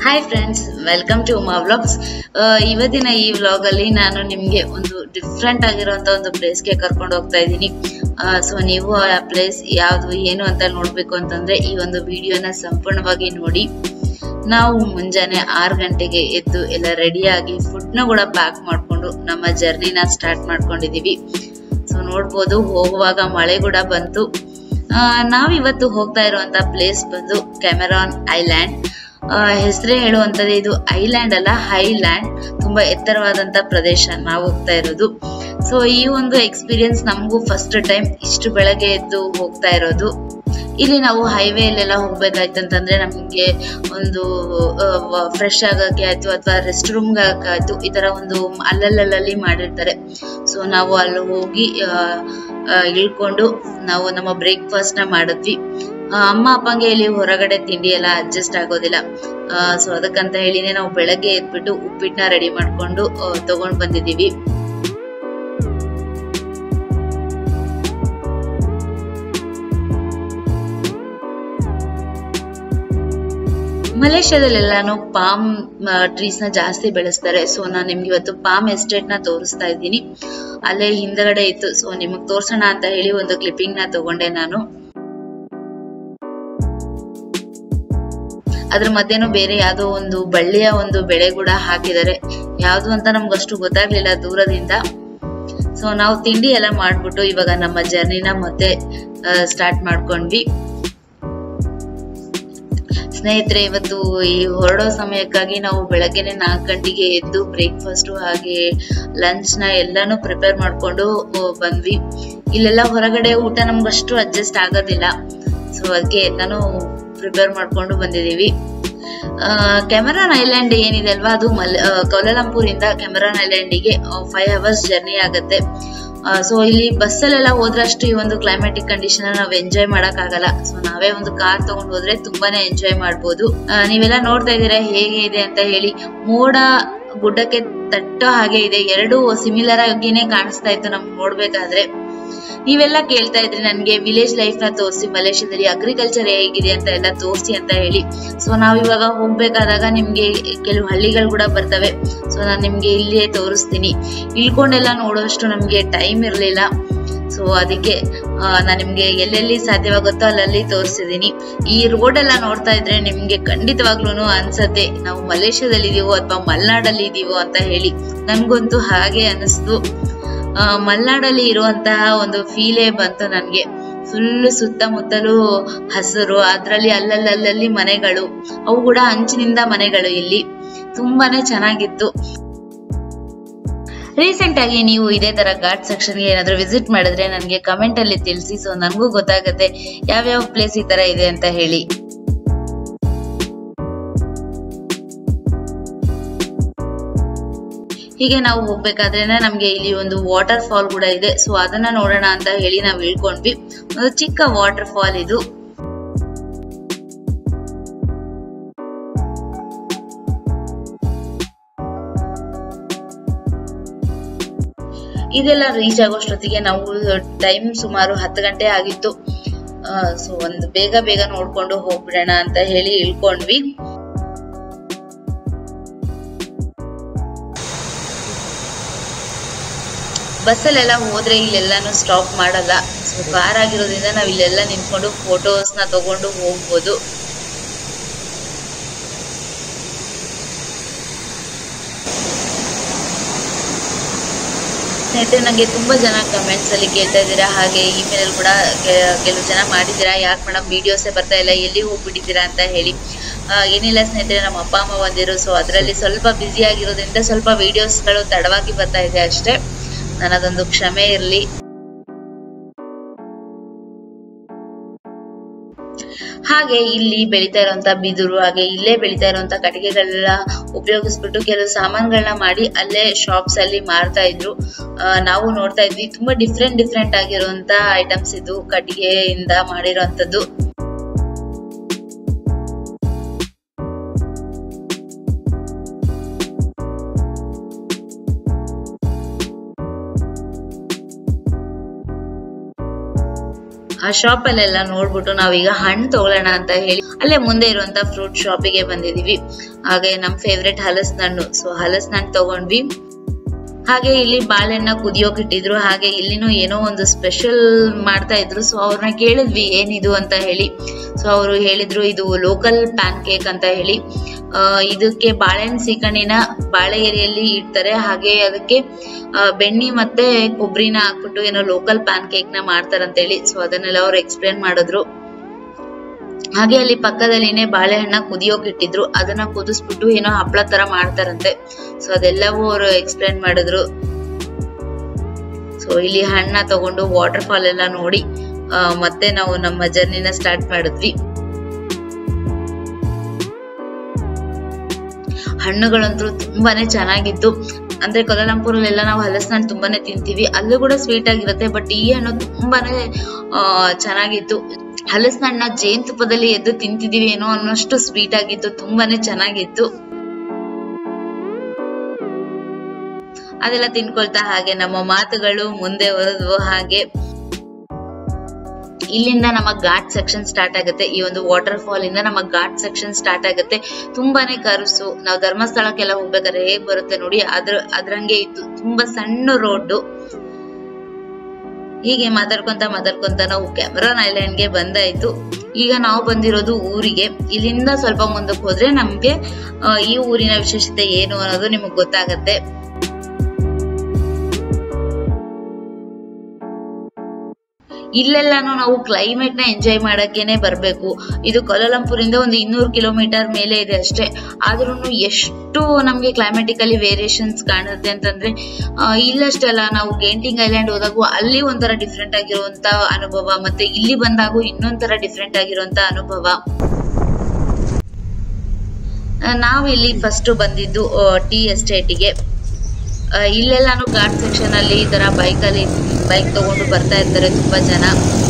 hi friends welcome to Uma vlogs ಇವತ್ತಿನ ಈ vlog ಅಲ್ಲಿ ನಾನು ನಿಮ್ಗೆ ಒಂದು ಡಿಫ್ರೆಂಟ್ ಆಗಿರುವಂತ ಒಂದು ಪ್ಲೇಸ್ಗೆ ಕರ್ಕೊಂಡು ಹೋಗ್ತಾ ಇದ್ದೀನಿ ಸೊ ನೀವು ಆ ಪ್ಲೇಸ್ ಯಾವುದು ಏನು ಅಂತ ನೋಡ್ಬೇಕು ಅಂತಂದ್ರೆ ಈ ಒಂದು ವಿಡಿಯೋನ ಸಂಪೂರ್ಣವಾಗಿ ನೋಡಿ ನಾವು ಮುಂಜಾನೆ ಆರು ಗಂಟೆಗೆ ಎದ್ದು ಎಲ್ಲ ರೆಡಿಯಾಗಿ ಫುಡ್ನ ಕೂಡ ಪ್ಯಾಕ್ ಮಾಡ್ಕೊಂಡು ನಮ್ಮ ಜರ್ನಿನ ಸ್ಟಾರ್ಟ್ ಮಾಡ್ಕೊಂಡಿದೀವಿ ಸೊ ನೋಡ್ಬೋದು ಹೋಗುವಾಗ ಮಳೆ ಕೂಡ ಬಂತು ಆ, ನಾವಿವತ್ತು ಹೋಗ್ತಾ ಇರುವಂತ ಪ್ಲೇಸ್ ಬಂದು ಕ್ಯಾಮೆರಾನ್ ಐಲ್ಯಾಂಡ್ ಹೆಸರೇ ಹೇಳುವಂತದ್ದು ಇದು ಐಲ್ಯಾಂಡ್ ಅಲ್ಲ ಹೈಲ್ಯಾಂಡ್ ತುಂಬಾ ಎತ್ತರವಾದಂತ ಪ್ರದೇಶ ನಾವು ಹೋಗ್ತಾ ಇರೋದು ಸೊ ಈ ಒಂದು ಎಕ್ಸ್ಪೀರಿಯನ್ಸ್ ನಮಗೂ ಫಸ್ಟ್ ಟೈಮ್ ಇಷ್ಟು ಬೆಳಗ್ಗೆ ಎದ್ದು ಹೋಗ್ತಾ ಇರೋದು ಇಲ್ಲಿ ನಾವು ಹೈವೇಲೆಲ್ಲ ಹೋಗ್ಬೇಕಾಯ್ತು ಅಂತಂದ್ರೆ ನಮಗೆ ಒಂದು ಫ್ರೆಶ್ ಆಗಕ್ಕೆ ಆಯ್ತು ಅಥವಾ ರೆಸ್ಟ್ ರೂಮ್ ಆಯ್ತು ಈ ತರ ಒಂದು ಅಲ್ಲಲ್ಲಲ್ಲಿ ಮಾಡಿರ್ತಾರೆ ಸೊ ನಾವು ಅಲ್ಲಿ ಹೋಗಿ ಆ, ಆ, ಇಳ್ಕೊಂಡು ನಾವು ನಮ್ಮ ಬ್ರೇಕ್ಫಾಸ್ಟ್ ನ ಮಾಡಿದ್ವಿ ಆ, ಅಮ್ಮ ಅಪ್ಪಂಗೆ ಇಲ್ಲಿ ಹೊರಗಡೆ ತಿಂಡಿ ಎಲ್ಲ ಅಡ್ಜಸ್ಟ್ ಆಗೋದಿಲ್ಲ ಸೊ ಅದಕ್ಕಂತ ಹೇಳಿನೇ ನಾವು ಬೆಳಗ್ಗೆ ಎದ್ಬಿಟ್ಟು ಉಪ್ಪಿಟ್ಟನ್ನ ರೆಡಿ ಮಾಡ್ಕೊಂಡು ಆ, ತಗೊಂಡ್ ಬಂದಿದೀವಿ ಮಲೇಷ್ಯಾದಲ್ಲೆಲ್ಲಾನು ಪಾಮ್ ಟ್ರೀಸ್ ನ ಜಾಸ್ತಿ ಬೆಳೆಸ್ತಾರೆ ಸೊ ನಾನು ನಿಮ್ಗೆ ಇವತ್ತು ಪಾಮ್ ಎಸ್ಟೇಟ್ ನ ತೋರಿಸ್ತಾ ಇದ್ದೀನಿ ಅಲ್ಲೇ ಹಿಂದಗಡೆ ಇತ್ತು ಸೊ ನಿಮಗ್ ತೋರ್ಸೋಣ ಅಂತ ಹೇಳಿ ಒಂದು ಕ್ಲಿಪ್ಪಿಂಗ್ ನ ತಗೊಂಡೆ ನಾನು ಅದ್ರ ಮಧ್ಯೆನೂ ಬೇರೆ ಯಾವ್ದೋ ಒಂದು ಬಳ್ಳಿಯ ಒಂದು ಬೆಳೆ ಕೂಡ ಹಾಕಿದ್ದಾರೆ ಯಾವ್ದು ಅಂತ ನಮ್ಗೆ ಅಷ್ಟು ಗೊತ್ತಾಗ್ಲಿಲ್ಲ ದೂರದಿಂದ ಸೊ ನಾವು ತಿಂಡಿ ಎಲ್ಲ ಮಾಡ್ಬಿಟ್ಟು ಇವಾಗ ನಮ್ಮ ಜರ್ನಿನ ಮತ್ತೆ ಸ್ಟಾರ್ಟ್ ಮಾಡ್ಕೊಂಡ್ವಿ ಸ್ನೇಹಿತರೆ ಇವತ್ತು ಈ ಹೊರಡೋ ಸಮಯಕ್ಕಾಗಿ ನಾವು ಬೆಳಗ್ಗೆನೆ ನಾಲ್ಕು ಗಂಟೆಗೆ ಎದ್ದು ಬ್ರೇಕ್ಫಾಸ್ಟ್ ಹಾಗೆ ಲಂಚ್ ನ ಎಲ್ಲಾನು ಪ್ರಿಪೇರ್ ಮಾಡ್ಕೊಂಡು ಆ, ಬಂದ್ವಿ ಇಲ್ಲೆಲ್ಲ ಹೊರಗಡೆ ಊಟ ನಮ್ಗಷ್ಟು ಅಡ್ಜಸ್ಟ್ ಆಗೋದಿಲ್ಲ ಸೊ ಅದಕ್ಕೆ ಎಲ್ಲಾನು ಪ್ರಿಪೇರ್ ಮಾಡ್ಕೊಂಡು ಬಂದಿದೀವಿ ಕೆಮರಾನ್ ಐಲ್ಯಾಂಡ್ ಏನಿದೆ ಅಲ್ವಾ ಅದು ಮಲ್ ಕೌಲಾಲಂಪುರ್ ಇಂದ ಕೆಮರಾನ್ ಐಲ್ಯಾಂಡಿಗೆ ಫೈವ್ ಅವರ್ಸ್ ಜರ್ನಿ ಆಗುತ್ತೆ ಸೊ ಇಲ್ಲಿ ಬಸ್ಸಲ್ಲೆಲ್ಲ ಹೋದ್ರಷ್ಟು ಈ ಒಂದು ಕ್ಲೈಮ್ಯಾಟಿಕ್ ಕಂಡೀಷನ್ ನಾವು ಎಂಜಾಯ್ ಮಾಡಕ್ ಆಗಲ್ಲ ಸೊ ನಾವೇ ಒಂದು ಕಾರ್ ತಗೊಂಡ್ ಹೋದ್ರೆ ತುಂಬಾನೇ ಎಂಜಾಯ್ ಮಾಡ್ಬೋದು ಆ, ನೀವೆಲ್ಲ ನೋಡ್ತಾ ಇದ್ದೀರಾ ಹೇಗೆ ಇದೆ ಅಂತ ಹೇಳಿ ಮೋಡ ಗುಡ್ಡಕ್ಕೆ ತಟ್ಟೋ ಹಾಗೆ ಇದೆ ಎರಡು ಸಿಮಿಲರ್ ಆಗಿನೇ ಕಾಣಿಸ್ತಾ ಇತ್ತು ನಮ್ಗೆ ನೋಡ್ಬೇಕಾದ್ರೆ ನೀವೆಲ್ಲ ಕೇಳ್ತಾ ಇದ್ರಿ ನನ್ಗೆ ವಿಲೇಜ್ ಲೈಫ್ ನ ತೋರಿಸಿ ಮಲೇಷ್ಯಾದಲ್ಲಿ ಅಗ್ರಿಕಲ್ಚರ್ ಹೇಗಿದೆ ಅಂತ ಎಲ್ಲ ತೋರಿಸಿ ಅಂತ ಹೇಳಿ ಸೊ ನಾವ್ ಇವಾಗ ಹೋಗ್ಬೇಕಾದಾಗ ನಿಮ್ಗೆ ಕೆಲವು ಹಳ್ಳಿಗಳು ಕೂಡ ಬರ್ತವೆ ಸೊ ನಾನ್ ನಿಮ್ಗೆ ಇಲ್ಲಿಯೇ ತೋರಿಸ್ತೀನಿ ಇಳ್ಕೊಂಡೆಲ್ಲ ನೋಡೋಷ್ಟು ನಮ್ಗೆ ಟೈಮ್ ಇರ್ಲಿಲ್ಲ ಸೊ ಅದಕ್ಕೆ ನಾನು ನಿಮ್ಗೆ ಎಲ್ಲೆಲ್ಲಿ ಸಾಧ್ಯವಾಗುತ್ತೋ ಅಲ್ಲಲ್ಲಿ ತೋರಿಸಿದೀನಿ ಈ ರೋಡ್ ಎಲ್ಲ ನೋಡ್ತಾ ಇದ್ರೆ ನಿಮ್ಗೆ ಖಂಡಿತವಾಗ್ಲೂ ಅನ್ಸತ್ತೆ ನಾವು ಮಲೇಷ್ಯಾದಲ್ಲಿ ಇದೀವೋ ಅಥವಾ ಮಲೆನಾಡಲ್ಲಿ ಇದೀವೋ ಅಂತ ಹೇಳಿ ನನ್ಗಂತೂ ಹಾಗೆ ಅನಿಸ್ತು ಆ, ಮಲೆನಾಡಲ್ಲಿ ಇರುವಂತಹ ಒಂದು ಫೀಲೇ ಬಂತು ನನ್ಗೆ ಫುಲ್ ಸುತ್ತಮುತ್ತಲು ಹಸಿರು ಅದ್ರಲ್ಲಿ ಅಲ್ಲಲ್ಲಲ್ಲಿ ಮನೆಗಳು ಅವು ಕೂಡ ಹಂಚಿನಿಂದ ಮನೆಗಳು ಇಲ್ಲಿ ತುಂಬಾನೇ ಚೆನ್ನಾಗಿತ್ತು ರೀಸೆಂಟ್ ಆಗಿ ನೀವು ಇದೇ ತರ ಘಾಟ್ ಸೆಕ್ಷನ್ಗೆ ಏನಾದ್ರು ವಿಸಿಟ್ ಮಾಡಿದ್ರೆ ನನಗೆ ಕಮೆಂಟ್ ಅಲ್ಲಿ ತಿಳಿಸಿ ಸೊ ನನಗೂ ಗೊತ್ತಾಗುತ್ತೆ ಯಾವ್ಯಾವ ಪ್ಲೇಸ್ ಈ ತರ ಇದೆ ಅಂತ ಹೇಳಿ ಹೀಗೆ ನಾವು ಹೋಗ್ಬೇಕಾದ್ರೆ ನಮ್ಗೆ ಇಲ್ಲಿ ಒಂದು ವಾಟರ್ ಫಾಲ್ ಕೂಡ ಇದೆ ಸೊ ಅದನ್ನ ನೋಡೋಣ ಅಂತ ಹೇಳಿ ನಾವು ಇಳ್ಕೊಂಡ್ವಿ ಒಂದು ಚಿಕ್ಕ ವಾಟರ್ ಫಾಲ್ ಇದು ಇದೆಲ್ಲ ರೀಚ್ ಆಗೋಷ್ಟೊತ್ತಿಗೆ ನಾವು ಟೈಮ್ ಸುಮಾರು ಹತ್ತು ಗಂಟೆ ಆಗಿತ್ತು ಸೊ ಒಂದು ಬೇಗ ಬೇಗ ನೋಡ್ಕೊಂಡು ಹೋಗ್ಬಿಡೋಣ ಅಂತ ಹೇಳಿ ಇಳ್ಕೊಂಡ್ವಿ ಬಸ್ಸಲ್ಲೆಲ್ಲ ಹೋದ್ರೆ ಇಲ್ಲೆಲ್ಲಾನು ಸ್ಟಾಪ್ ಮಾಡಲ್ಲ ಸೊ ಕಾರ್ ಆಗಿರೋದ್ರಿಂದ ನಾವ್ ಇಲ್ಲೆಲ್ಲ ನಿಂತ್ಕೊಂಡು ಫೋಟೋಸ್ ನ ತಗೊಂಡು ಹೋಗ್ಬೋದು ಸ್ನೇಹಿತರೆ ನಂಗೆ ತುಂಬಾ ಜನ ಕಮೆಂಟ್ಸ್ ಅಲ್ಲಿ ಕೇಳ್ತಾ ಇದ್ದೀರಾ ಹಾಗೆ ಇಮೇಲ್ ಅಲ್ಲಿ ಕೂಡ ಕೆ- ಕೆಲವು ಜನ ಮಾಡಿದ್ದೀರಾ ಯಾಕೆ ಮೇಡಮ್ ವಿಡಿಯೋಸೇ ಬರ್ತಾ ಇಲ್ಲ ಎಲ್ಲಿ ಹೋಗ್ಬಿಟ್ಟಿದ್ದೀರಾ ಅಂತ ಹೇಳಿ ಆ, ಏನಿಲ್ಲ ಸ್ನೇಹಿತರೆ ನಮ್ಮ ಅಪ್ಪ ಅಮ್ಮ ಬಂದಿರು ಸೊ ಅದರಲ್ಲಿ ಸ್ವಲ್ಪ ಬ್ಯುಸಿ ಆಗಿರೋದ್ರಿಂದ ಸ್ವಲ್ಪ ವಿಡಿಯೋಸ್ಗಳು ತಡವಾಗಿ ಬರ್ತಾ ಇದೆ ಅಷ್ಟೇ ನನ್ನದೊಂದು ಕ್ಷಮೆ ಇರಲಿ ಹಾಗೆ ಇಲ್ಲಿ ಬೆಳೀತಾ ಇರುವಂತ ಬಿದಿರು ಹಾಗೆ ಇಲ್ಲೇ ಬೆಳೀತಾ ಇರುವಂತ ಕಟ್ಟಿಗೆಗಳೆಲ್ಲ ಉಪಯೋಗಿಸ್ಬಿಟ್ಟು ಕೆಲವು ಸಾಮಾನುಗಳನ್ನ ಮಾಡಿ ಅಲ್ಲೇ ಶಾಪ್ಸ್ ಅಲ್ಲಿ ಮಾರ್ತಾ ಇದ್ರು ಆ, ನಾವು ನೋಡ್ತಾ ಇದ್ವಿ ತುಂಬಾ ಡಿಫ್ರೆಂಟ್ ಡಿಫ್ರೆಂಟ್ ಆಗಿರುವಂತ ಐಟಮ್ಸ್ ಇದು ಕಟ್ಟಿಗೆಯಿಂದ ಮಾಡಿರುವಂತದ್ದು ಆ ಶಾಪ್ ಅಲ್ಲೆಲ್ಲ ನೋಡ್ಬಿಟ್ಟು ನಾವೀಗ ಹಣ್ಣು ತಗೊಳ್ಳೋಣ ಅಂತ ಹೇಳಿ ಅಲ್ಲೇ ಮುಂದೆ ಇರುವಂತ ಫ್ರೂಟ್ ಶಾಪಿಗೆ ಬಂದಿದೀವಿ ಹಾಗೆ ನಮ್ ಫೇವ್ರೆಟ್ ಹಲಸಿನಣ್ಣು ಸೊ ಹಲಸಿನಣ್ಣು ತಗೊಂಡ್ವಿ ಹಾಗೆ ಇಲ್ಲಿ ಬಾಳೆಹಣ್ಣ ಕುದಿಯೋಕ್ ಇಟ್ಟಿದ್ರು ಹಾಗೆ ಇಲ್ಲಿನೂ ಏನೋ ಒಂದು ಸ್ಪೆಷಲ್ ಮಾಡ್ತಾ ಇದ್ರು ಸೊ ಅವ್ರನ್ನ ಕೇಳಿದ್ವಿ ಏನಿದು ಅಂತ ಹೇಳಿ ಸೊ ಅವರು ಹೇಳಿದ್ರು ಇದು ಲೋಕಲ್ ಪ್ಯಾನ್ ಕೇಕ್ ಅಂತ ಹೇಳಿ ಆ, ಇದಕ್ಕೆ ಬಾಳೆಹಣ್ಣು ಸೀಕಣಿನ ಬಾಳೆ ಎಲೆಯಲ್ಲಿ ಇಡ್ತಾರೆ ಹಾಗೆ ಅದಕ್ಕೆ ಆ, ಬೆಣ್ಣೆ ಮತ್ತೆ ಕೊಬ್ಬರಿನ ಹಾಕ್ಬಿಟ್ಟು ಏನೋ ಲೋಕಲ್ ಪ್ಯಾನ್ ಕೇಕ್ ನ ಮಾಡ್ತಾರಂತ ಹೇಳಿ ಸೊ ಅದನ್ನೆಲ್ಲ ಅವ್ರು ಎಕ್ಸ್ಪ್ಲೇನ್ ಮಾಡಿದ್ರು ಹಾಗೆ ಅಲ್ಲಿ ಪಕ್ಕದಲ್ಲಿನೇ ಬಾಳೆಹಣ್ಣ ಕುದಿಯೋಕ್ ಇಟ್ಟಿದ್ರು ಅದನ್ನ ಕುದಿಸ್ಬಿಟ್ಟು ಏನೋ ಹಪ್ಪಳ ತರ ಮಾಡ್ತಾರಂತೆ ಸೊ ಅದೆಲ್ಲವೂ ಅವರು ಎಕ್ಸ್ಪ್ಲೇನ್ ಮಾಡಿದ್ರು ಸೊ ಇಲ್ಲಿ ಹಣ್ಣ ತಗೊಂಡು ವಾಟರ್ ಫಾಲ್ ಎಲ್ಲ ನೋಡಿ ಆ, ಮತ್ತೆ ನಾವು ನಮ್ಮ ಜರ್ನಿನ ಸ್ಟಾರ್ಟ್ ಮಾಡಿದ್ವಿ ಹಣ್ಣುಗಳಂತೂ ತುಂಬಾನೇ ಚೆನ್ನಾಗಿತ್ತು ಅಂದ್ರೆ ಕೊಲಾಲಂಪುರಲ್ಲೆಲ್ಲ ನಾವು ಹಲಸಿನ ತುಂಬಾನೇ ತಿಂತೀವಿ ಅಲ್ಲೂ ಕೂಡ ಸ್ವೀಟ್ ಆಗಿರುತ್ತೆ ಬಟ್ ಈ ಹಣ್ಣು ತುಂಬಾನೇ ಆ, ಚೆನ್ನಾಗಿತ್ತು ಹಲಸಿನ ಹಣ್ಣ ಜೇನುತುಪ್ಪದಲ್ಲಿ ಎದ್ದು ತಿಂತಿದೀವಿ ಏನೋ ಅನ್ನೋಷ್ಟು ಸ್ವೀಟ್ ಆಗಿತ್ತು ತುಂಬಾನೇ ಚೆನ್ನಾಗಿತ್ತು ಅದೆಲ್ಲ ತಿನ್ಕೊಳ್ತಾ ಹಾಗೆ ನಮ್ಮ ಮಾತುಗಳು ಮುಂದೆ ಹೋದ್ವು ಹಾಗೆ ಇಲ್ಲಿಂದ ನಮ್ಮ ಘಾಟ್ ಸೆಕ್ಷನ್ ಸ್ಟಾರ್ಟ್ ಆಗುತ್ತೆ ಈ ಒಂದು ವಾಟರ್ ಫಾಲ್ ಇಂದ ನಮ್ಮ ಘಾಟ್ ಸೆಕ್ಷನ್ ಸ್ಟಾರ್ಟ್ ಆಗುತ್ತೆ ತುಂಬಾನೇ ಕರ್ಸು ನಾವು ಧರ್ಮಸ್ಥಳಕ್ಕೆಲ್ಲ ಹೋಗ್ಬೇಕಾದ್ರೆ ಹೇಗ್ ಬರುತ್ತೆ ನೋಡಿ ಅದ್ರ ಅದ್ರಂಗೆ ಇತ್ತು ತುಂಬಾ ಸಣ್ಣ ರೋಡ್ ಹೀಗೆ ಮಾತಾಡ್ಕೊಂತ ಮಾತಾಡ್ಕೊಂತ ನಾವು ಕ್ಯಾಮರಾನ್ ಐಲ್ಯಾಂಡ್ಗೆ ಬಂದಾಯ್ತು ಈಗ ನಾವು ಬಂದಿರೋದು ಊರಿಗೆ ಇಲ್ಲಿಂದ ಸ್ವಲ್ಪ ಮುಂದಕ್ಕೆ ಹೋದ್ರೆ ನಮ್ಗೆ ಆ, ಈ ಊರಿನ ವಿಶೇಷತೆ ಏನು ಅನ್ನೋದು ನಿಮಗ್ ಗೊತ್ತಾಗತ್ತೆ ಇಲ್ಲೆಲ್ಲಾನು ನಾವು ಕ್ಲೈಮೇಟ್ ನ ಎಂಜಾಯ್ ಮಾಡಕ್ಕೇನೆ ಬರ್ಬೇಕು ಇದು ಕೊಲಾಲಂಪುರಿಂದ ಒಂದು ಇನ್ನೂರು ಕಿಲೋಮೀಟರ್ ಮೇಲೆ ಇದೆ ಅಷ್ಟೇ ಆದ್ರೂ ಎಷ್ಟು ನಮ್ಗೆ ಕ್ಲೈಮ್ಯಾಟಿಕಲಿ ವೇರಿಯೇಷನ್ಸ್ ಕಾಣುತ್ತೆ ಅಂತಂದ್ರೆ ಆ, ಇಲ್ಲಷ್ಟಲ್ಲ ನಾವು ಗೇಂಟಿಂಗ್ ಐಲ್ಯಾಂಡ್ ಹೋದಾಗೂ ಅಲ್ಲಿ ಒಂಥರ ಡಿಫ್ರೆಂಟ್ ಆಗಿರುವಂತ ಅನುಭವ ಮತ್ತೆ ಇಲ್ಲಿ ಬಂದಾಗೂ ಇನ್ನೊಂಥರ ಡಿಫ್ರೆಂಟ್ ಆಗಿರುವಂತ ಅನುಭವ ಆ, ನಾವು ಇಲ್ಲಿ ಫಸ್ಟ್ ಬಂದಿದ್ದು ಟೀ ಎಸ್ಟೇಟಿಗೆ ಆ, ಇಲ್ಲೆಲ್ಲಾನು ಘಾಟ್ ಸೆಕ್ಷನ್ ಅಲ್ಲಿ ಈ ತರ ಬೈಕ್ ಅಲ್ಲಿ ಬೈಕ್ ತಗೊಂಡು ಬರ್ತಾ ಇರ್ತಾರೆ ತುಂಬಾ ಜನ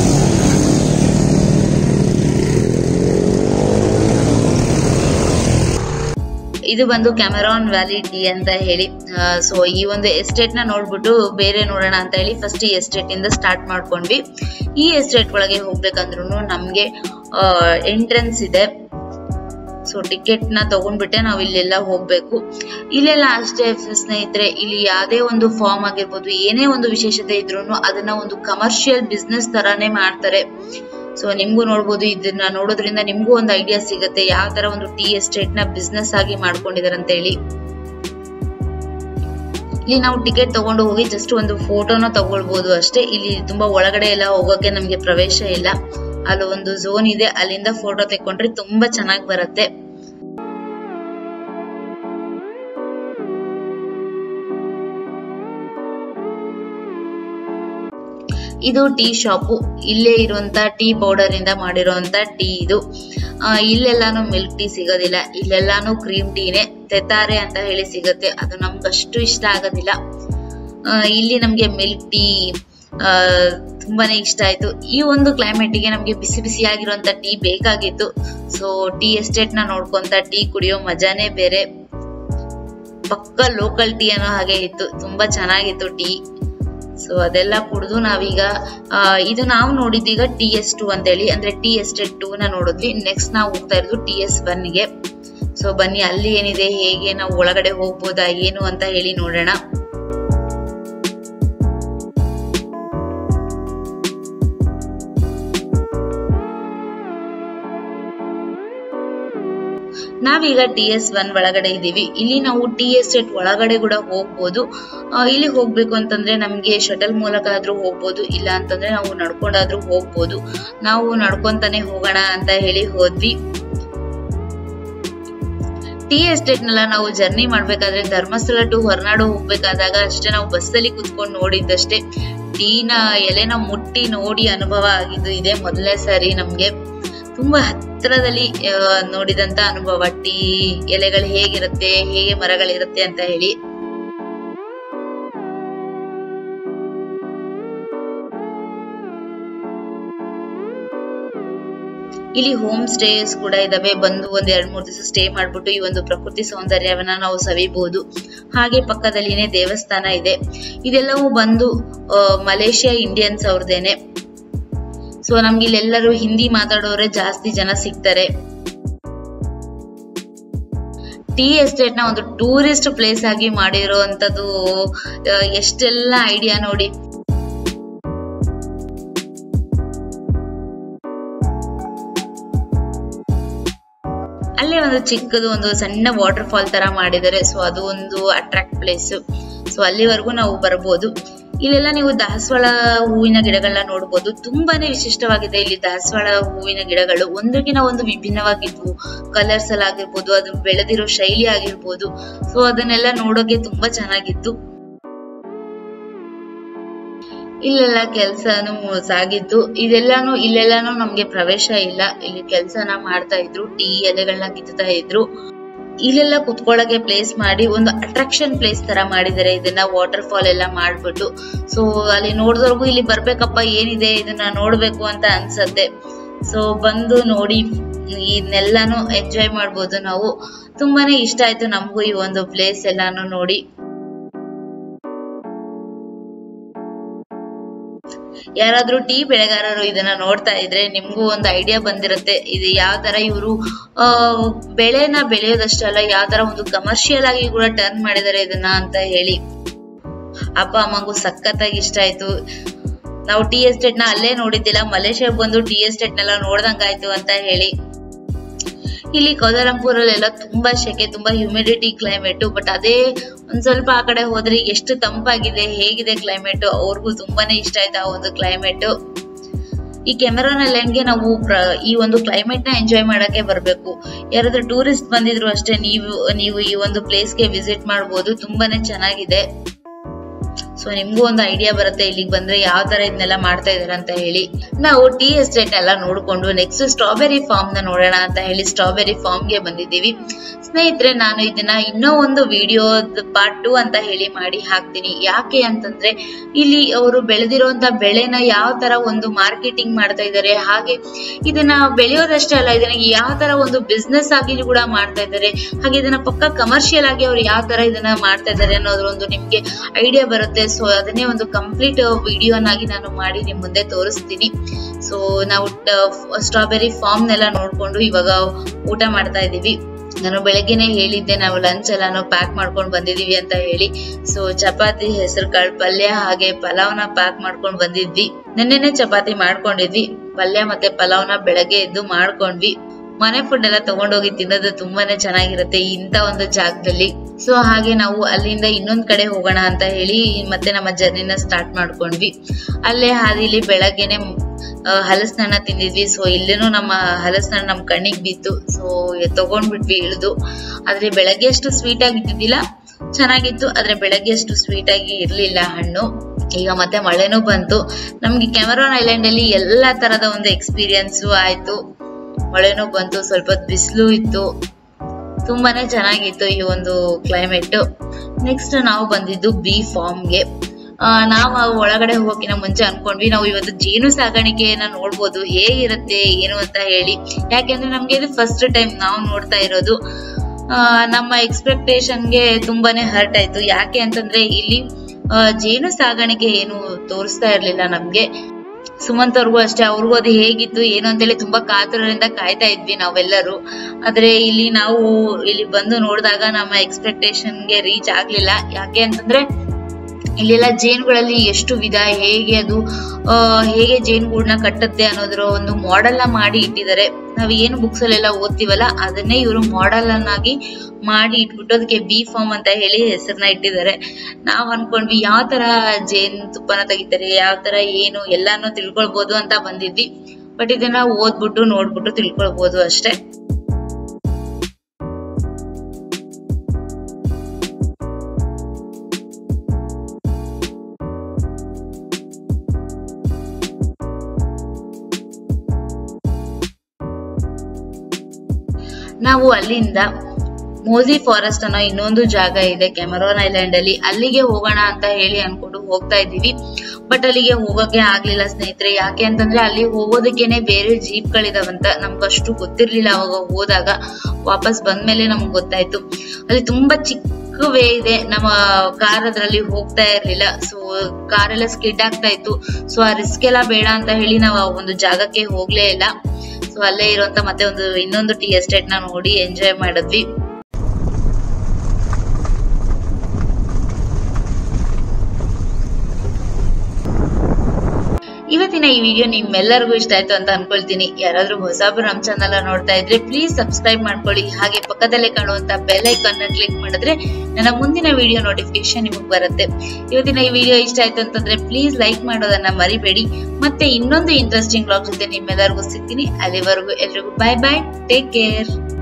ಇದು ಬಂದು ಕ್ಯಾಮೆರಾನ್ ವ್ಯಾಲಿ ಟೀ ಅಂತ ಹೇಳಿ ಸೊ ಈ ಒಂದು ಎಸ್ಟೇಟ್ ನ ನೋಡ್ಬಿಟ್ಟು ಬೇರೆ ನೋಡೋಣ ಅಂತ ಹೇಳಿ ಫಸ್ಟ್ ಈ ಎಸ್ಟೇಟ್ ಇಂದ ಸ್ಟಾರ್ಟ್ ಮಾಡ್ಕೊಂಡ್ವಿ ಈ ಎಸ್ಟೇಟ್ ಒಳಗೆ ಹೋಗ್ಬೇಕಂದ್ರೂ ನಮ್ಗೆ ಎಂಟ್ರೆನ್ಸ್ ಇದೆ ಸೊ ಟಿಕೆಟ್ ನ ತಗೊಂಡ್ಬಿಟ್ಟೆ ನಾವು ಇಲ್ಲೆಲ್ಲ ಹೋಗ್ಬೇಕು ಇಲ್ಲೆಲ್ಲ ಅಷ್ಟೇ ಸ್ನೇಹಿತರೆ ಇಲ್ಲಿ ಯಾವ್ದೇ ಒಂದು ಫಾರ್ಮ್ ಆಗಿರ್ಬೋದು ಏನೇ ಒಂದು ವಿಶೇಷತೆ ಇದ್ರೂ ಅದನ್ನ ಒಂದು ಕಮರ್ಷಿಯಲ್ ಬಿಸ್ನೆಸ್ ತರಾನೇ ಮಾಡ್ತಾರೆ ಸೊ ನಿಮ್ಗೂ ನೋಡ್ಬೋದು ಇದನ್ನ ನೋಡೋದ್ರಿಂದ ನಿಮ್ಗೂ ಒಂದು ಐಡಿಯಾ ಸಿಗುತ್ತೆ ಯಾವ ತರ ಒಂದು ಟೀ ಎಸ್ಟೇಟ್ ನ ಬಿಸ್ನೆಸ್ ಆಗಿ ಮಾಡ್ಕೊಂಡಿದಾರೆ ಅಂತ ಹೇಳಿ ಇಲ್ಲಿ ನಾವು ಟಿಕೆಟ್ ತಗೊಂಡು ಹೋಗಿ ಜಸ್ಟ್ ಒಂದು ಫೋಟೋನ ತಗೊಳ್ಬಹುದು ಅಷ್ಟೇ ಇಲ್ಲಿ ತುಂಬಾ ಒಳಗಡೆ ಎಲ್ಲ ಹೋಗೋಕೆ ನಮ್ಗೆ ಪ್ರವೇಶ ಇಲ್ಲ ಅಲ್ಲಿ ಒಂದು ಝೋನ್ ಇದೆ ಅಲ್ಲಿಂದ ಫೋಟೋ ತೆಕ್ಕೊಂಡ್ರೆ ತುಂಬಾ ಚೆನ್ನಾಗಿ ಬರುತ್ತೆ ಇದು ಟೀ ಶಾಪು ಇಲ್ಲೇ ಇರುವಂತ ಟೀ ಪೌಡರ್ ಇಂದ ಮಾಡಿರುವಂತ ಟೀ ಇದು ಆ, ಇಲ್ಲೆಲ್ಲಾನು ಮಿಲ್ಕ್ ಟೀ ಸಿಗೋದಿಲ್ಲ ಇಲ್ಲೆಲ್ಲಾನು ಕ್ರೀಮ್ ಟೀನೇ ತೆತಾರೆ ಅಂತ ಹೇಳಿ ಸಿಗುತ್ತೆ ಅದು ನಮ್ಗೆ ಅಷ್ಟು ಇಷ್ಟ ಆಗೋದಿಲ್ಲ ಆ, ಇಲ್ಲಿ ನಮ್ಗೆ ಮಿಲ್ಕ್ ಟೀ ಆ, ತುಂಬಾನೇ ಇಷ್ಟ ಆಯ್ತು ಈ ಒಂದು ಕ್ಲೈಮೇಟಿಗೆ ನಮ್ಗೆ ಬಿಸಿ ಬಿಸಿಯಾಗಿರುವಂತ ಟೀ ಬೇಕಾಗಿತ್ತು ಸೊ ಟೀ ಎಸ್ಟೇಟ್ ನ ನೋಡ್ಕೊಂತ ಟೀ ಕುಡಿಯೋ ಮಜಾನೇ ಬೇರೆ ಪಕ್ಕ ಲೋಕಲ್ ಟೀ ಅನ್ನೋ ಹಾಗೆ ಇತ್ತು ತುಂಬಾ ಚೆನ್ನಾಗಿತ್ತು ಟೀ ಸೊ ಅದೆಲ್ಲ ಕುಡಿದು ನಾವೀಗ ಆ, ಇದು ನಾವು ನೋಡಿದ್ದೀಗ ಟಿ ಎಸ್ ಟು ಅಂತೇಳಿ ಅಂದ್ರೆ ಟಿ ಎಸ್ಟೇಟ್ ಟೂ ನ ನೋಡಿದ್ವಿ ನೆಕ್ಸ್ಟ್ ನಾವು ಹೋಗ್ತಾ ಇರೋದು ಟಿ ಎಸ್ ಒನ್ ಗೆ ಸೊ ಬನ್ನಿ ಅಲ್ಲಿ ಏನಿದೆ ಹೇಗೆ ನಾವು ಒಳಗಡೆ ಹೋಗ್ಬೋದಾ ಏನು ಅಂತ ಹೇಳಿ ನೋಡೋಣ ನಾವೀಗ ಟಿ ಎಸ್ ಒನ್ ಒಳಗಡೆ ಇದೀವಿ ಇಲ್ಲಿ ನಾವು ಟಿ ಎಸ್ಟೇಟ್ ಒಳಗಡೆ ಕೂಡ ಹೋಗ್ಬೋದು ಆ, ಇಲ್ಲಿ ಹೋಗ್ಬೇಕು ಅಂತಂದ್ರೆ ನಮ್ಗೆ ಶಟಲ್ ಮೂಲಕ ಆದ್ರೂ ಹೋಗ್ಬೋದು ಇಲ್ಲ ಅಂತಂದ್ರೆ ನಾವು ನಡ್ಕೊಂಡಾದ್ರೂ ಹೋಗ್ಬೋದು ನಾವು ನಡ್ಕೊಂತಾನೆ ಹೋಗೋಣ ಅಂತ ಹೇಳಿ ಹೋದ್ವಿ ಟಿ ಎಸ್ಟೇಟ್ ನೆಲ್ಲ ನಾವು ಜರ್ನಿ ಮಾಡ್ಬೇಕಾದ್ರೆ ಧರ್ಮಸ್ಥಳ ಟು ಹೊರನಾಡು ಹೋಗ್ಬೇಕಾದಾಗ ಅಷ್ಟೇ ನಾವು ಬಸ್ಸಲ್ಲಿ ಕುತ್ಕೊಂಡು ನೋಡಿದ್ದಷ್ಟೇ ಟೀನ ಎಲೆನ ಮುಟ್ಟಿ ನೋಡಿ ಅನುಭವ ಆಗಿದ್ದು ಇದೆ ಮೊದಲನೇ ಸಾರಿ ನಮ್ಗೆ ತುಂಬಾ ಹತ್ತಿರದಲ್ಲಿ ಆ, ನೋಡಿದಂತ ಅನುಭವ ಟೀ ಎಲೆಗಳು ಹೇಗಿರುತ್ತೆ ಹೇಗೆ ಮರಗಳಿರುತ್ತೆ ಅಂತ ಹೇಳಿ ಇಲ್ಲಿ ಹೋಮ್ ಸ್ಟೇಸ್ ಕೂಡ ಇದಾವೆ ಬಂದು ಒಂದ್ ಎರಡ್ ಮೂರ್ ದಿವಸ ಸ್ಟೇ ಮಾಡ್ಬಿಟ್ಟು ಈ ಒಂದು ಪ್ರಕೃತಿ ಸೌಂದರ್ಯವನ್ನ ನಾವು ಸವಿಬಹುದು ಹಾಗೆ ಪಕ್ಕದಲ್ಲಿನೇ ದೇವಸ್ಥಾನ ಇದೆ ಇದೆಲ್ಲವೂ ಬಂದು ಆ, ಮಲೇಷ್ಯಾ ಇಂಡಿಯನ್ಸ್ ಅವ್ರದೇನೆ ಸೊ ನಮ್ಗೆ ಇಲ್ಲೆಲ್ಲರೂ ಹಿಂದಿ ಮಾತಾಡೋರೆ ಜಾಸ್ತಿ ಜನ ಸಿಗ್ತಾರೆ ಟೀ ಎಸ್ಟೇಟ್ ನ ಒಂದು ಟೂರಿಸ್ಟ್ ಪ್ಲೇಸ್ ಆಗಿ ಮಾಡಿರುವಂತದ್ದು ಎಷ್ಟೆಲ್ಲ ಐಡಿಯಾ ನೋಡಿ ಅಲ್ಲೇ ಒಂದು ಚಿಕ್ಕದು ಒಂದು ಸಣ್ಣ ವಾಟರ್ ಫಾಲ್ ತರ ಮಾಡಿದ್ದಾರೆ ಸೊ ಅದು ಒಂದು ಅಟ್ರಾಕ್ಟ್ ಪ್ಲೇಸ್ ಸೊ ಅಲ್ಲಿವರೆಗೂ ನಾವು ಬರ್ಬೋದು ಇಲ್ಲೆಲ್ಲ ನೀವು ದಾಸವಾಳ ಹೂವಿನ ಗಿಡಗಳನ್ನ ನೋಡ್ಬೋದು ತುಂಬಾನೇ ವಿಶಿಷ್ಟವಾಗಿದೆ ಇಲ್ಲಿ ದಾಸವಾಳ ಹೂವಿನ ಗಿಡಗಳು ಒಂದಕ್ಕಿಂತ ಒಂದು ವಿಭಿನ್ನವಾಗಿದ್ವು ಕಲರ್ಸ್ ಅಲ್ಲಿ ಆಗಿರ್ಬೋದು ಅದು ಬೆಳೆದಿರೋ ಶೈಲಿ ಆಗಿರ್ಬೋದು ಸೊ ಅದನ್ನೆಲ್ಲ ನೋಡೋಕೆ ತುಂಬಾ ಚೆನ್ನಾಗಿತ್ತು ಇಲ್ಲೆಲ್ಲ ಕೆಲ್ಸನು ಸಾಗಿತ್ತು ಇದೆಲ್ಲಾನು ಇಲ್ಲೆಲ್ಲಾನು ನಮ್ಗೆ ಪ್ರವೇಶ ಇಲ್ಲ ಇಲ್ಲಿ ಕೆಲ್ಸನ ಮಾಡ್ತಾ ಇದ್ರು ಟೀ ಎಲೆಗಳನ್ನ ಕಿತ್ತಾ ಇದ್ರು ಇಲ್ಲೆಲ್ಲ ಕುತ್ಕೊಳ್ಳೋಕೆ ಪ್ಲೇಸ್ ಮಾಡಿ ಒಂದು ಅಟ್ರಾಕ್ಷನ್ ಪ್ಲೇಸ್ ತರ ಮಾಡಿದ್ದಾರೆ ಇದನ್ನ ವಾಟರ್ ಫಾಲ್ ಎಲ್ಲ ಮಾಡ್ಬಿಟ್ಟು ಸೊ ಅಲ್ಲಿ ನೋಡಿದವ್ರಿಗೂ ಇಲ್ಲಿ ಬರ್ಬೇಕಪ್ಪ ಏನಿದೆ ಇದನ್ನ ನೋಡ್ಬೇಕು ಅಂತ ಅನ್ಸತ್ತೆ ಸೊ ಬಂದು ನೋಡಿ ಇದನ್ನೆಲ್ಲಾನು ಎಂಜಾಯ್ ಮಾಡ್ಬೋದು ನಾವು ತುಂಬಾನೇ ಇಷ್ಟ ಆಯ್ತು ನಮಗೂ ಈ ಒಂದು ಪ್ಲೇಸ್ ಎಲ್ಲಾನು ನೋಡಿ ಯಾರಾದ್ರೂ ಟೀ ಬೆಳೆಗಾರರು ಇದನ್ನ ನೋಡ್ತಾ ಇದ್ರೆ ನಿಮ್ಗೂ ಒಂದು ಐಡಿಯಾ ಬಂದಿರುತ್ತೆ ಇದು ಯಾವ ತರ ಇವರು ಆ ಬೆಳೆನ ಬೆಳೆಯೋದಷ್ಟೇ ಅಲ್ಲ ಯಾವ ತರ ಒಂದು ಕಮರ್ಷಿಯಲ್ ಆಗಿ ಕೂಡ ಟರ್ನ್ ಮಾಡಿದ್ದಾರೆ ಇದನ್ನ ಅಂತ ಹೇಳಿ ಅಪ್ಪ ಅಮ್ಮಗೂ ಸಖತ್ತಾಗಿ ಇಷ್ಟ ಆಯ್ತು ನಾವು ಟೀ ಎಸ್ಟೇಟ್ ನ ಅಲ್ಲೇ ನೋಡಿದ್ದಿಲ್ಲ ಮಲೇಷ್ಯಾಗ್ ಬಂದು ಟೀ ಎಸ್ಟೇಟ್ ನೆಲ್ಲ ನೋಡ್ದಂಗಾಯ್ತು ಅಂತ ಹೇಳಿ ಇಲ್ಲಿ ಕೌದರಂಪುರಲ್ಲೆಲ್ಲ ತುಂಬಾ ಸೆಕೆ ತುಂಬಾ ಹ್ಯೂಮಿಡಿಟಿ ಕ್ಲೈಮೇಟ್ ಬಟ್ ಅದೇ ಒಂದ್ ಸ್ವಲ್ಪ ಆ ಕಡೆ ಹೋದ್ರೆ ಎಷ್ಟು ತಂಪಾಗಿದೆ ಹೇಗಿದೆ ಕ್ಲೈಮೇಟ್ ಅವ್ರಿಗೂ ತುಂಬಾನೇ ಇಷ್ಟ ಆಯ್ತು ಆ ಒಂದು ಕ್ಲೈಮೇಟ್ ಈ ಕೆಮೆರಾನ್ ಐಲ್ಯಾಂಡ್ಗೆ ನಾವು ಈ ಒಂದು ಕ್ಲೈಮೇಟ್ ನ ಎಂಜಾಯ್ ಮಾಡಕ್ಕೆ ಬರ್ಬೇಕು ಯಾರಾದ್ರೂ ಟೂರಿಸ್ಟ್ ಬಂದಿದ್ರು ಅಷ್ಟೇ ನೀವು ನೀವು ಈ ಒಂದು ಪ್ಲೇಸ್ಗೆ ವಿಸಿಟ್ ಮಾಡ್ಬೋದು ತುಂಬಾನೇ ಚೆನ್ನಾಗಿದೆ ಸೊ ನಿಮ್ಗೂ ಒಂದು ಐಡಿಯಾ ಬರುತ್ತೆ ಇಲ್ಲಿಗೆ ಬಂದ್ರೆ ಯಾವ ತರ ಇದನ್ನೆಲ್ಲ ಮಾಡ್ತಾ ಇದಾರೆ ಅಂತ ಹೇಳಿ ನಾವು ಟೀ ಎಸ್ಟೇಟ್ ಎಲ್ಲ ನೋಡ್ಕೊಂಡು ನೆಕ್ಸ್ಟ್ ಸ್ಟ್ರಾಬೆರಿ ಫಾರ್ಮ್ ನ ನೋಡೋಣ ಅಂತ ಹೇಳಿ ಸ್ಟ್ರಾಬೆರಿ ಫಾರ್ಮ್ ಗೆ ಬಂದಿದ್ದೀವಿ ಸ್ನೇಹಿತರೆ ನಾನು ಇದನ್ನ ಇನ್ನೂ ಒಂದು ವಿಡಿಯೋ ಪಾರ್ಟ್ ಟು ಅಂತ ಹೇಳಿ ಮಾಡಿ ಹಾಕ್ತೀನಿ ಯಾಕೆ ಅಂತಂದ್ರೆ ಇಲ್ಲಿ ಅವರು ಬೆಳೆದಿರುವಂತ ಬೆಳೆನ ಯಾವ ತರ ಒಂದು ಮಾರ್ಕೆಟಿಂಗ್ ಮಾಡ್ತಾ ಇದ್ದಾರೆ ಹಾಗೆ ಇದನ್ನ ಬೆಳೆಯೋದಷ್ಟೇ ಅಲ್ಲ ಇದನ್ನ ಯಾವ ತರ ಒಂದು ಬಿಸ್ನೆಸ್ ಆಗಿ ಕೂಡ ಮಾಡ್ತಾ ಇದ್ದಾರೆ ಹಾಗೆ ಇದನ್ನ ಪಕ್ಕ ಕಮರ್ಷಿಯಲ್ ಆಗಿ ಅವ್ರು ಯಾವ ತರ ಇದನ್ನ ಮಾಡ್ತಾ ಇದ್ದಾರೆ ಅನ್ನೋದ್ರ ಒಂದು ನಿಮ್ಗೆ ಐಡಿಯಾ ಬರುತ್ತೆ ಸೊ ಅದನ್ನೇ ಒಂದು ಕಂಪ್ಲೀಟ್ ವಿಡಿಯೋನಾಗಿ ನಾನು ಮಾಡಿ ನಿಮ್ ಮುಂದೆ ತೋರಿಸ್ತೀನಿ ಸೊ ನಾವು ಸ್ಟ್ರಾಬೆರಿ ಫಾರ್ಮ್ ನೆಲ್ಲ ನೋಡ್ಕೊಂಡು ಇವಾಗ ಊಟ ಮಾಡ್ತಾ ಇದೀವಿ ನಾನು ಬೆಳಗ್ಗೆನೆ ಹೇಳಿದ್ದೆ ನಾವು ಲಂಚ್ ಎಲ್ಲಾನು ಪ್ಯಾಕ್ ಮಾಡ್ಕೊಂಡು ಬಂದಿದೀವಿ ಅಂತ ಹೇಳಿ ಸೊ ಚಪಾತಿ ಹೆಸರು ಕಾಳು ಪಲ್ಯ ಹಾಗೆ ಪಲಾವ್ನ ಪ್ಯಾಕ್ ಮಾಡ್ಕೊಂಡು ಬಂದಿದ್ವಿ ನಿನ್ನೆನೆ ಚಪಾತಿ ಮಾಡ್ಕೊಂಡಿದ್ವಿ ಪಲ್ಯ ಮತ್ತೆ ಪಲಾವ್ನ ಬೆಳಗ್ಗೆ ಎದ್ದು ಮಾಡ್ಕೊಂಡ್ವಿ ಮನೆ ಫುಡ್ ಎಲ್ಲ ತಗೊಂಡೋಗಿ ತಿನ್ನೋದು ತುಂಬಾನೇ ಚೆನ್ನಾಗಿರುತ್ತೆ ಇಂತ ಒಂದು ಜಾಗದಲ್ಲಿ ಸೊ ಹಾಗೆ ನಾವು ಅಲ್ಲಿಂದ ಇನ್ನೊಂದ್ ಕಡೆ ಹೋಗೋಣ ಅಂತ ಹೇಳಿ ಮತ್ತೆ ನಮ್ಮ ಜರ್ನಿನ ಸ್ಟಾರ್ಟ್ ಮಾಡ್ಕೊಂಡ್ವಿ ಅಲ್ಲೇ ಹಾದಿಲಿ ಬೆಳಗ್ಗೆನೆ ಹಲಸಿನ ತಿಂದಿದ್ವಿ ಸೊ ಇಲ್ಲೇನು ನಮ್ಮ ಹಲಸಿನ ನಮ್ ಕಣ್ಣಿಗೆ ಬಿತ್ತು ಸೊ ತಗೊಂಡ್ಬಿಟ್ವಿ ಇಳಿದು ಆದ್ರೆ ಬೆಳಗ್ಗೆ ಅಷ್ಟು ಸ್ವೀಟ್ ಆಗಿ ಇದ್ದಿದ್ದಿಲ್ಲ ಚೆನ್ನಾಗಿತ್ತು ಆದ್ರೆ ಬೆಳಗ್ಗೆ ಅಷ್ಟು ಸ್ವೀಟ್ ಆಗಿ ಇರ್ಲಿಲ್ಲ ಹಣ್ಣು ಈಗ ಮತ್ತೆ ಮಳೆನೂ ಬಂತು ನಮ್ಗೆ ಕ್ಯಾಮರಾನ್ ಐಲ್ಯಾಂಡ್ ಅಲ್ಲಿ ಎಲ್ಲಾ ತರದ ಒಂದು ಎಕ್ಸ್ಪೀರಿಯನ್ಸ್ ಆಯ್ತು ಮಳೆನೂ ಬಂತು ಸ್ವಲ್ಪ ಬಿಸಿಲು ಇತ್ತು ತುಂಬಾನೇ ಚೆನ್ನಾಗಿತ್ತು ಈ ಒಂದು ಕ್ಲೈಮೇಟ್ ನೆಕ್ಸ್ಟ್ ನಾವು ಬಂದಿದ್ದು ಬಿ ಫಾರ್ಮ್ಗೆ ನಾವು ಒಳಗಡೆ ಹೋಗಿನ ಮುಂಚೆ ಅನ್ಕೊಂಡ್ವಿ ನಾವು ಇವತ್ತು ಜೇನು ಸಾಗಾಣಿಕೆಯನ್ನ ನೋಡ್ಬೋದು ಹೇಗಿರುತ್ತೆ ಏನು ಅಂತ ಹೇಳಿ ಯಾಕೆಂದ್ರೆ ನಮ್ಗೆ ಇದು ಫಸ್ಟ್ ಟೈಮ್ ನಾವು ನೋಡ್ತಾ ಇರೋದು ನಮ್ಮ ಎಕ್ಸ್ಪೆಕ್ಟೇಷನ್ಗೆ ತುಂಬಾನೇ ಹರ್ಟ್ ಆಯ್ತು ಯಾಕೆ ಅಂತಂದ್ರೆ ಇಲ್ಲಿ ಜೇನು ಸಾಗಾಣಿಕೆ ಏನು ತೋರಿಸ್ತಾ ಇರ್ಲಿಲ್ಲ ನಮ್ಗೆ ಸುಮಂತ್ ಅವ್ರಿಗೂ ಅಷ್ಟೇ ಅವ್ರಿಗೂ ಅದು ಹೇಗಿತ್ತು ಏನು ಅಂತೇಳಿ ತುಂಬಾ ಕಾತುರದಿಂದ ಕಾಯ್ತಾ ಇದ್ವಿ ನಾವೆಲ್ಲರೂ ಆದ್ರೆ ಇಲ್ಲಿ ನಾವು ಇಲ್ಲಿ ಬಂದು ನೋಡಿದಾಗ ನಮ್ಮ ಎಕ್ಸ್ಪೆಕ್ಟೇಷನ್ಗೆ ರೀಚ್ ಆಗ್ಲಿಲ್ಲ ಯಾಕೆ ಅಂತಂದ್ರೆ ಇಲ್ಲೆಲ್ಲ ಜೇನುಗಳಲ್ಲಿ ಎಷ್ಟು ವಿಧ ಹೇಗೆ ಅದು ಹೇಗೆ ಜೇನುಗೂಡನ್ನ ಕಟ್ಟುತ್ತೆ ಅನ್ನೋದ್ರ ಒಂದು ಮಾಡೆಲ್ ನ ಮಾಡಿ ಇಟ್ಟಿದ್ದಾರೆ ನಾವ್ ಏನು ಬುಕ್ಸ್ ಅಲ್ಲೆಲ್ಲ ಓದ್ತೀವಲ್ಲ ಅದನ್ನೇ ಇವರು ಮಾಡೆಲ್ ಅನ್ನಾಗಿ ಮಾಡಿ ಇಟ್ಬಿಟ್ಟು ಅದಕ್ಕೆ ಬಿ ಫಾರ್ಮ್ ಅಂತ ಹೇಳಿ ಹೆಸರನ್ನ ಇಟ್ಟಿದ್ದಾರೆ ನಾವ್ ಅನ್ಕೊಂಡ್ವಿ ಯಾವ ತರ ಜೇನು ತುಪ್ಪನ ತೆಗಿತಾರೆ ಯಾವ ತರ ಏನು ಎಲ್ಲಾನು ತಿಳ್ಕೊಳ್ಬೋದು ಅಂತ ಬಂದಿದ್ವಿ ಬಟ್ ಇದನ್ನ ಓದ್ಬಿಟ್ಟು ನೋಡ್ಬಿಟ್ಟು ತಿಳ್ಕೊಳ್ಬೋದು ಅಷ್ಟೇ ನಾವು ಅಲ್ಲಿಂದ ಮೋಜಿ ಫಾರೆಸ್ಟ್ ಅನ್ನೋ ಇನ್ನೊಂದು ಜಾಗ ಇದೆ ಕೆಮರೋನ್ ಐಲ್ಯಾಂಡ್ ಅಲ್ಲಿ ಅಲ್ಲಿಗೆ ಹೋಗೋಣ ಅಂತ ಹೇಳಿ ಅನ್ಕೊಂಡು ಹೋಗ್ತಾ ಇದ್ದೀವಿ ಬಟ್ ಅಲ್ಲಿಗೆ ಹೋಗೋಕೆ ಆಗ್ಲಿಲ್ಲ ಸ್ನೇಹಿತರೆ ಯಾಕೆ ಅಂತಂದ್ರೆ ಅಲ್ಲಿ ಹೋಗೋದಕ್ಕೇನೆ ಬೇರೆ ಜೀಪ್ ಗಳಿದಾವಂತ ನಮ್ಗೆ ಅಷ್ಟು ಗೊತ್ತಿರ್ಲಿಲ್ಲ ಅವಾಗ ಹೋದಾಗ ವಾಪಸ್ ಬಂದ್ಮೇಲೆ ನಮ್ಗೆ ಗೊತ್ತಾಯ್ತು ಅಲ್ಲಿ ತುಂಬಾ ಚಿಕ್ಕ ವೇ ಇದೆ ನಮ್ಮ ಕಾರ್ ಅದ್ರಲ್ಲಿ ಹೋಗ್ತಾ ಇರ್ಲಿಲ್ಲ ಸೊ ಕಾರ್ ಎಲ್ಲ ಸ್ಕಿಡ್ ಆಗ್ತಾ ಇತ್ತು ಸೊ ಆ ರಿಸ್ಕ್ ಎಲ್ಲ ಬೇಡ ಅಂತ ಹೇಳಿ ನಾವು ಆ ಒಂದು ಜಾಗಕ್ಕೆ ಹೋಗ್ಲೇ ಇಲ್ಲ ಸೊ ಅಲ್ಲೇ ಇರುವಂತ ಮತ್ತೆ ಒಂದು ಇನ್ನೊಂದು ಟೀ ಎಸ್ಟೇಟ್ ನ ನೋಡಿ ಎಂಜಾಯ್ ಮಾಡಿದ್ವಿ ಇವತ್ತಿನ ಈ ವಿಡಿಯೋ ನಿಮ್ಮೆಲ್ಲರಿಗೂ ಇಷ್ಟ ಆಯ್ತು ಅಂತ ಅನ್ಕೊಳ್ತೀನಿ ಯಾರಾದ್ರೂ ಹೊಸಬ್ರು ನಮ್ ಚಾನಲ್ ನೋಡ್ತಾ ಇದ್ರೆ ಪ್ಲೀಸ್ ಸಬ್ಸ್ಕ್ರೈಬ್ ಮಾಡ್ಕೊಳ್ಳಿ ಹಾಗೆ ಪಕ್ಕದಲ್ಲೇ ಕಾಣುವಂತ ಬೆಲ್ ಐಕಾನ್ ನ ಕ್ಲಿಕ್ ಮಾಡಿದ್ರೆ ನನ್ನ ಮುಂದಿನ ವಿಡಿಯೋ ನೋಟಿಫಿಕೇಶನ್ ನಿಮಗೆ ಬರುತ್ತೆ ಇವತ್ತಿನ ಈ ವಿಡಿಯೋ ಇಷ್ಟ ಆಯ್ತು ಅಂತಂದ್ರೆ ಪ್ಲೀಸ್ ಲೈಕ್ ಮಾಡೋದನ್ನ ಮರಿಬೇಡಿ ಮತ್ತೆ ಇನ್ನೊಂದು ಇಂಟ್ರೆಸ್ಟಿಂಗ್ ಬ್ಲಾಗ್ ಜೊತೆ ನಿಮ್ಮೆಲ್ಲರಿಗೂ ಸಿಗ್ತೀನಿ ಅಲ್ಲಿವರೆಗೂ ಎಲ್ರಿಗೂ ಬಾಯ್ ಬಾಯ್ ಟೇಕ್ ಕೇರ್